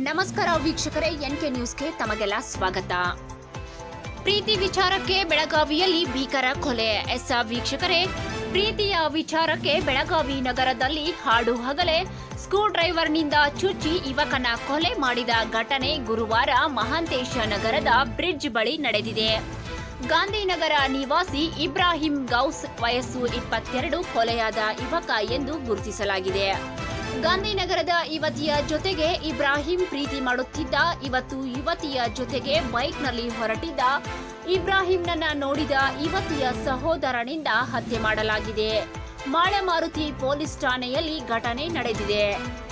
ನಮಸ್ಕಾರ ವೀಕ್ಷಕರೇ ಎನ್ಕೆ ನ್ಯೂಸ್ಗೆ ತಮಗೆಲ್ಲ ಸ್ವಾಗತ ಪ್ರೀತಿ ವಿಚಾರಕ್ಕೆ ಬೆಳಗಾವಿಯಲ್ಲಿ ಭೀಕರ ಕೊಲೆ ಎಸ್ ವೀಕ್ಷಕರೇ ಪ್ರೀತಿಯ ವಿಚಾರಕ್ಕೆ ಬೆಳಗಾವಿ ನಗರದಲ್ಲಿ ಹಾಡು ಹಗಲೇ ಸ್ಕ್ರೂ ಡ್ರೈವರ್ನಿಂದ ಚುಚ್ಚಿ ಯುವಕನ ಕೊಲೆ ಮಾಡಿದ ಘಟನೆ ಗುರುವಾರ ಮಹಾಂತೇಶ ನಗರದ ಬ್ರಿಡ್ಜ್ ಬಳಿ ನಡೆದಿದೆ ಗಾಂಧಿನಗರ ನಿವಾಸಿ ಇಬ್ರಾಹಿಂ ಗೌಸ್ ವಯಸ್ಸು ಇಪ್ಪತ್ತೆರಡು ಕೊಲೆಯಾದ ಯುವಕ ಎಂದು ಗುರುತಿಸಲಾಗಿದೆ ಗಾಂಧಿನಗರದ ಯುವತಿಯ ಜೊತೆಗೆ ಇಬ್ರಾಹಿಂ ಪ್ರೀತಿ ಮಾಡುತ್ತಿದ್ದ ಇವತ್ತು ಯುವತಿಯ ಜೊತೆಗೆ ಬೈಕ್ನಲ್ಲಿ ಹೊರಟಿದ್ದ ಇಬ್ರಾಹಿಂನನ್ನ ನೋಡಿದ ಯುವತಿಯ ಸಹೋದರನಿಂದ ಹತ್ಯೆ ಮಾಡಲಾಗಿದೆ ಮಾಳಮಾರುತಿ ಪೊಲೀಸ್ ಠಾಣೆಯಲ್ಲಿ ಘಟನೆ ನಡೆದಿದೆ